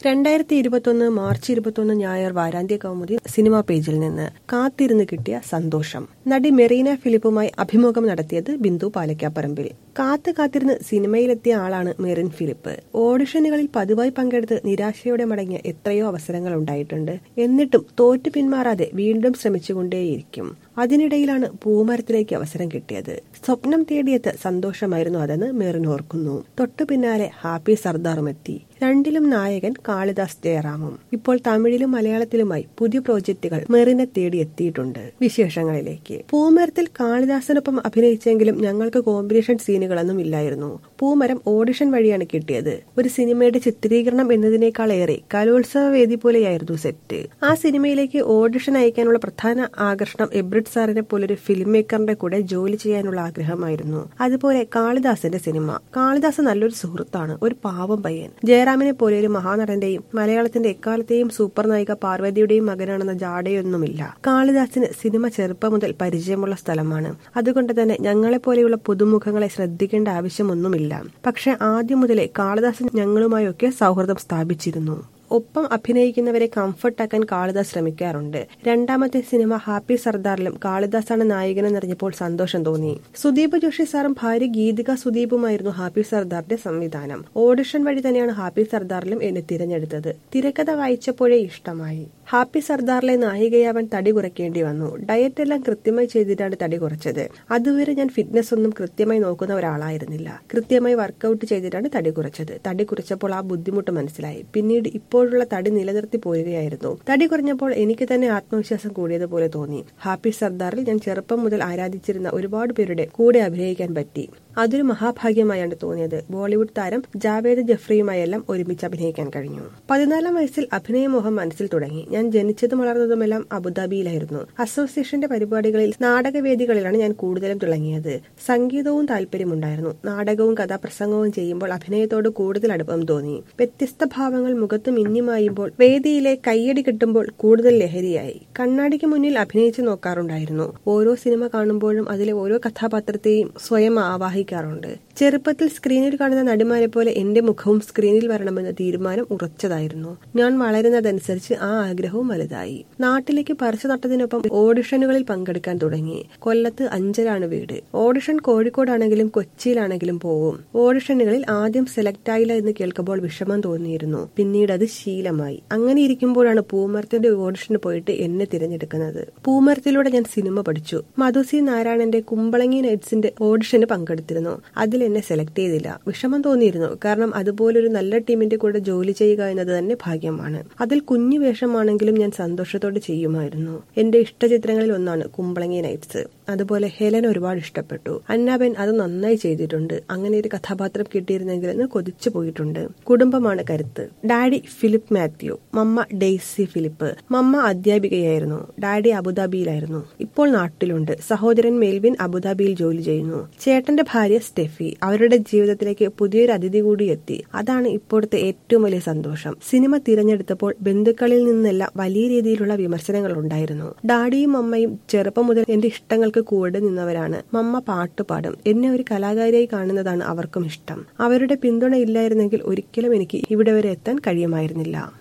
രണ്ടായിരത്തി ഇരുപത്തൊന്ന് മാർച്ച് ഇരുപത്തൊന്ന് ഞായർ വാരാന്ത്യ കൗമുദി സിനിമാ പേജിൽ നിന്ന് കാത്തിരുന്ന് കിട്ടിയ സന്തോഷം നടി മെറീന ഫിലിപ്പുമായി അഭിമുഖം നടത്തിയത് ബിന്ദു പാലക്കാപ്പറമ്പിൽ കാത്ത് കാത്തിരുന്ന് സിനിമയിലെത്തിയ ആളാണ് മെറിൻ ഫിലിപ്പ് ഓഡിഷനുകളിൽ പതിവായി പങ്കെടുത്ത് നിരാശയോടെ മടങ്ങിയ എത്രയോ അവസരങ്ങൾ ഉണ്ടായിട്ടുണ്ട് എന്നിട്ടും തോറ്റു പിന്മാറാതെ വീണ്ടും ശ്രമിച്ചുകൊണ്ടേയിരിക്കും അതിനിടയിലാണ് പൂമരത്തിലേക്ക് അവസരം കിട്ടിയത് സ്വപ്നം തേടിയെത്ത സന്തോഷമായിരുന്നു അതെന്ന് മെറിൻ ഓർക്കുന്നു തൊട്ടു പിന്നാലെ ഹാപ്പി സർദാറും എത്തി രണ്ടിലും നായകൻ കാളിദാസ് ജയറാമും ഇപ്പോൾ തമിഴിലും മലയാളത്തിലുമായി പുതിയ പ്രോജക്റ്റുകൾ മെറിനെ തേടി എത്തിയിട്ടുണ്ട് വിശേഷങ്ങളിലേക്ക് പൂമരത്തിൽ കാളിദാസിനൊപ്പം അഭിനയിച്ചെങ്കിലും ഞങ്ങൾക്ക് കോമ്പിനേഷൻ സീനുകളൊന്നും ഇല്ലായിരുന്നു പൂമരം ഓഡിഷൻ വഴിയാണ് കിട്ടിയത് ഒരു സിനിമയുടെ ചിത്രീകരണം എന്നതിനേക്കാളേറെ കലോത്സവ വേദി പോലെയായിരുന്നു സെറ്റ് ആ സിനിമയിലേക്ക് ഓഡിഷൻ അയക്കാനുള്ള പ്രധാന ആകർഷണം എബ്രിഡ് സാറിനെ പോലൊരു ഫിലിം മേക്കറിന്റെ കൂടെ ജോലി ചെയ്യാനുള്ള ആഗ്രഹമായിരുന്നു അതുപോലെ കാളിദാസിന്റെ സിനിമ കാളിദാസ് നല്ലൊരു സുഹൃത്താണ് ഒരു പാവം പയ്യൻ ജയറാമിനെ പോലെ ഒരു മഹാനടന്റെയും മലയാളത്തിന്റെ എക്കാലത്തെയും സൂപ്പർ നായിക പാർവതിയുടെയും മകനാണെന്ന ജാടയൊന്നുമില്ല കാളിദാസിന് സിനിമ ചെറുപ്പം മുതൽ പരിചയമുള്ള സ്ഥലമാണ് അതുകൊണ്ട് തന്നെ ഞങ്ങളെപ്പോലെയുള്ള പുതുമുഖങ്ങളെ ശ്രദ്ധിക്കേണ്ട ആവശ്യമൊന്നുമില്ല പക്ഷെ ആദ്യം മുതലേ കാളിദാസൻ ഞങ്ങളുമായൊക്കെ സൗഹൃദം സ്ഥാപിച്ചിരുന്നു ഒപ്പം അഭിനയിക്കുന്നവരെ കംഫർട്ടാക്കാൻ കാളിദാസ് ശ്രമിക്കാറുണ്ട് രണ്ടാമത്തെ സിനിമ ഹാപ്പി സർദാറിലും കാളിദാസാണ് നായകനെന്നറിഞ്ഞപ്പോൾ സന്തോഷം തോന്നി സുദീപ് ജോഷി സാറും ഭാര്യ ഗീതിക സുദീപുമായിരുന്നു ഹാപ്പി സർദാറിന്റെ സംവിധാനം ഓഡിഷൻ വഴി തന്നെയാണ് ഹാപ്പി സർദാറിലും എന്നെ തിരഞ്ഞെടുത്തത് തിരക്കഥ വായിച്ചപ്പോഴേ ഇഷ്ടമായി ഹാപ്പി സർദാറിലെ നായികയാവാൻ തടി കുറയ്ക്കേണ്ടി വന്നു ഡയറ്റ് എല്ലാം കൃത്യമായി ചെയ്തിട്ടാണ് തടി കുറച്ചത് അതുവരെ ഞാൻ ഫിറ്റ്നസ് ഒന്നും കൃത്യമായി നോക്കുന്ന ഒരാളായിരുന്നില്ല കൃത്യമായി വർക്കൗട്ട് ചെയ്തിട്ടാണ് തടി കുറച്ചത് തടി കുറച്ചപ്പോൾ ആ ബുദ്ധിമുട്ട് മനസ്സിലായി പിന്നീട് ഇപ്പോഴുള്ള തടി നിലനിർത്തി പോരുകയായിരുന്നു തടി കുറഞ്ഞപ്പോൾ എനിക്ക് തന്നെ ആത്മവിശ്വാസം കൂടിയതുപോലെ തോന്നി ഹാപ്പി സർദാറിൽ ഞാൻ ചെറുപ്പം മുതൽ ആരാധിച്ചിരുന്ന ഒരുപാട് പേരുടെ കൂടെ അഭിനയിക്കാൻ പറ്റി അതൊരു മഹാഭാഗ്യമായാണ് തോന്നിയത് ബോളിവുഡ് താരം ജാവേദ് ജഫ്രിയുമായെല്ലാം ഒരുമിച്ച് അഭിനയിക്കാൻ കഴിഞ്ഞു പതിനാലാം വയസ്സിൽ അഭിനയമോഹം മനസ്സിൽ തുടങ്ങി ഞാൻ ജനിച്ചതും വളർന്നതുമെല്ലാം അബുദാബിയിലായിരുന്നു അസോസിയേഷന്റെ പരിപാടികളിൽ നാടകവേദികളിലാണ് ഞാൻ കൂടുതലും തുടങ്ങിയത് സംഗീതവും താല്പര്യമുണ്ടായിരുന്നു നാടകവും കഥാപ്രസംഗവും ചെയ്യുമ്പോൾ അഭിനയത്തോട് കൂടുതൽ അടുപ്പം തോന്നി വ്യത്യസ്ത ഭാവങ്ങൾ മുഖത്ത് മിന്നിമായുമ്പോൾ വേദിയിലെ കയ്യടി കിട്ടുമ്പോൾ കൂടുതൽ ലഹരിയായി കണ്ണാടിക്ക് മുന്നിൽ അഭിനയിച്ചു നോക്കാറുണ്ടായിരുന്നു ഓരോ സിനിമ കാണുമ്പോഴും അതിലെ ഓരോ കഥാപാത്രത്തെയും സ്വയം ആവാഹിക്കാറുണ്ട് ചെറുപ്പത്തിൽ സ്ക്രീനിൽ കാണുന്ന നടിമാരെ പോലെ എന്റെ മുഖവും സ്ക്രീനിൽ വരണമെന്ന തീരുമാനം ഉറച്ചതായിരുന്നു ഞാൻ വളരുന്നതനുസരിച്ച് ആ ആഗ്രഹവും വലുതായി നാട്ടിലേക്ക് പറിച്ചു നട്ടതിനൊപ്പം ഓഡിഷനുകളിൽ പങ്കെടുക്കാൻ തുടങ്ങി കൊല്ലത്ത് അഞ്ചലാണ് വീട് ഓഡിഷൻ കോഴിക്കോടാണെങ്കിലും കൊച്ചിയിലാണെങ്കിലും പോവും ഓഡിഷനുകളിൽ ആദ്യം സെലക്ട് ആയില്ല എന്ന് കേൾക്കുമ്പോൾ വിഷമം തോന്നിയിരുന്നു പിന്നീട് അത് ശീലമായി അങ്ങനെ ഇരിക്കുമ്പോഴാണ് പൂമരത്തിന്റെ ഓഡിഷന് പോയിട്ട് എന്നെ തിരഞ്ഞെടുക്കുന്നത് പൂമരത്തിലൂടെ ഞാൻ സിനിമ പഠിച്ചു മധുസി നാരായണന്റെ കുമ്പളങ്ങി നൈറ്റ്സിന്റെ ഓഡിഷന് പങ്കെടുത്തിരുന്നു അതിൽ എന്നെ സെലക്ട് ചെയ്തില്ല വിഷമം തോന്നിയിരുന്നു കാരണം അതുപോലൊരു നല്ല ടീമിന്റെ കൂടെ ജോലി ചെയ്യുക എന്നത് തന്നെ ഭാഗ്യമാണ് അതിൽ കുഞ്ഞു വേഷമാണെങ്കിലും ഞാൻ സന്തോഷത്തോടെ ചെയ്യുമായിരുന്നു എന്റെ ഇഷ്ടചിത്രങ്ങളിൽ ഒന്നാണ് കുമ്പളങ്ങി നൈറ്റ്സ് അതുപോലെ ഹെലൻ ഒരുപാട് ഇഷ്ടപ്പെട്ടു അന്നാബെൻ അത് നന്നായി ചെയ്തിട്ടുണ്ട് അങ്ങനെ ഒരു കഥാപാത്രം കിട്ടിയിരുന്നെങ്കിൽ എന്ന് കൊതിച്ചു പോയിട്ടുണ്ട് കുടുംബമാണ് കരുത്ത് daddy Philip Mathew mamma Daisy Philip mamma അധ്യാപികയായിരുന്നു ഡാഡി അബുദാബിയിലായിരുന്നു ഇപ്പോൾ നാട്ടിലുണ്ട് സഹോദരൻ മെൽവിൻ അബുദാബിയിൽ ജോലി ചെയ്യുന്നു ചേട്ടന്റെ ഭാര്യ സ്റ്റെഫി അവരുടെ ജീവിതത്തിലേക്ക് പുതിയൊരു അതിഥി കൂടി എത്തി അതാണ് ഇപ്പോഴത്തെ ഏറ്റവും വലിയ സന്തോഷം സിനിമ തിരഞ്ഞെടുത്തപ്പോൾ ബന്ധുക്കളിൽ നിന്നെല്ലാം വലിയ രീതിയിലുള്ള വിമർശനങ്ങൾ ഉണ്ടായിരുന്നു ഡാഡിയും അമ്മയും ചെറുപ്പം മുതൽ എന്റെ ഇഷ്ടങ്ങൾക്ക് കൂടെ നിന്നവരാണ് മമ്മ പാട്ട് പാടും എന്നെ ഒരു കലാകാരിയായി കാണുന്നതാണ് അവർക്കും ഇഷ്ടം അവരുടെ പിന്തുണ ഇല്ലായിരുന്നെങ്കിൽ ഒരിക്കലും എനിക്ക് ഇവിടെ വരെ എത്താൻ കഴിയുമായിരുന്നില്ല